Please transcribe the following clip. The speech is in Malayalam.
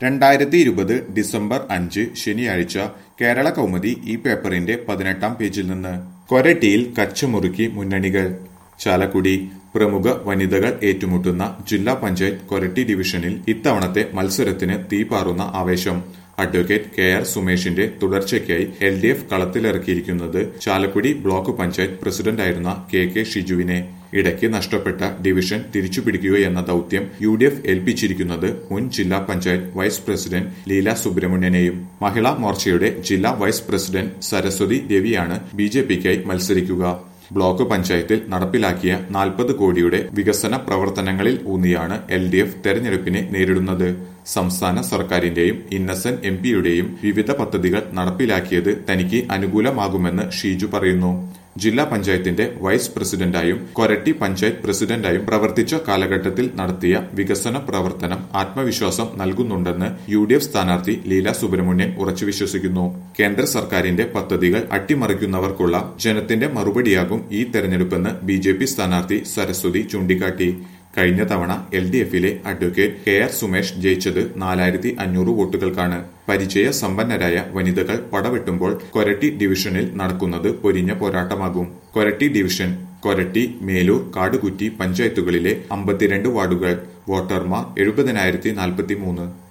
രണ്ടായിരത്തി ഇരുപത് ഡിസംബർ അഞ്ച് ശനിയാഴ്ച കേരള കൗമുദി ഈ പേപ്പറിന്റെ പതിനെട്ടാം പേജിൽ നിന്ന് കൊരട്ടിയിൽ കച്ചമുറുക്കി മുന്നണികൾ ചാലക്കുടി പ്രമുഖ വനിതകൾ ഏറ്റുമുട്ടുന്ന ജില്ലാ പഞ്ചായത്ത് കൊരട്ടി ഡിവിഷനിൽ ഇത്തവണത്തെ മത്സരത്തിന് തീപാറുന്ന ആവേശം അഡ്വക്കേറ്റ് കെ ആർ സുമേഷിന്റെ തുടർച്ചയ്ക്കായി എൽ ഡി എഫ് കളത്തിലിറക്കിയിരിക്കുന്നത് ചാലക്കുടി ബ്ലോക്ക് പഞ്ചായത്ത് പ്രസിഡന്റായിരുന്ന കെ കെ ഷിജുവിനെ ഇടയ്ക്ക് നഷ്ടപ്പെട്ട ഡിവിഷൻ തിരിച്ചുപിടിക്കുകയെന്ന ദൌത്യം യു ഡി എഫ് ഏൽപ്പിച്ചിരിക്കുന്നത് മുൻ ജില്ലാ പഞ്ചായത്ത് വൈസ് പ്രസിഡന്റ് ലീല സുബ്രഹ്മണ്യനെയും മഹിളാ മോർച്ചയുടെ ജില്ലാ വൈസ് പ്രസിഡന്റ് സരസ്വതി രവിയാണ് ബി ജെ പിക്കായി മത്സരിക്കുക ബ്ലോക്ക് പഞ്ചായത്തിൽ നടപ്പിലാക്കിയ നാൽപ്പത് കോടിയുടെ വികസന പ്രവർത്തനങ്ങളിൽ ഊന്നിയാണ് എൽ ഡി എഫ് തെരഞ്ഞെടുപ്പിനെ നേരിടുന്നത് സംസ്ഥാന സർക്കാരിന്റെയും ഇന്നസെന്റ് എം പിയുടെയും വിവിധ പദ്ധതികൾ നടപ്പിലാക്കിയത് തനിക്ക് അനുകൂലമാകുമെന്ന് ഷീജു പറയുന്നു ജില്ലാ പഞ്ചായത്തിന്റെ വൈസ് പ്രസിഡന്റായും കൊരട്ടി പഞ്ചായത്ത് പ്രസിഡന്റായും പ്രവർത്തിച്ച കാലഘട്ടത്തിൽ നടത്തിയ വികസന പ്രവർത്തനം ആത്മവിശ്വാസം നൽകുന്നുണ്ടെന്ന് യു ഡി എഫ് സ്ഥാനാർത്ഥി ലീല സുബ്രഹ്മണ്യൻ ഉറച്ചു വിശ്വസിക്കുന്നു കേന്ദ്ര സർക്കാരിന്റെ പദ്ധതികൾ അട്ടിമറിക്കുന്നവർക്കുള്ള ജനത്തിന്റെ മറുപടിയാകും ഈ തെരഞ്ഞെടുപ്പെന്ന് ബി ജെ പി സ്ഥാനാർത്ഥി സരസ്വതി ചൂണ്ടിക്കാട്ടി കഴിഞ്ഞ തവണ എൽ ഡി എഫിലെ അഡ്വക്കേറ്റ് കെ ആർ സുമേഷ് ജയിച്ചത് നാലായിരത്തി അഞ്ഞൂറ് വോട്ടുകൾക്കാണ് പരിചയ സമ്പന്നരായ വനിതകൾ പടവെട്ടുമ്പോൾ കൊരട്ടി ഡിവിഷനിൽ നടക്കുന്നത് പൊരിഞ്ഞ പോരാട്ടമാകും കൊരട്ടി ഡിവിഷൻ കൊരട്ടി മേലൂർ കാടുകുറ്റി പഞ്ചായത്തുകളിലെ അമ്പത്തിരണ്ട് വാർഡുകൾ വോട്ടർമാർ എഴുപതിനായിരത്തി നാൽപ്പത്തി മൂന്ന്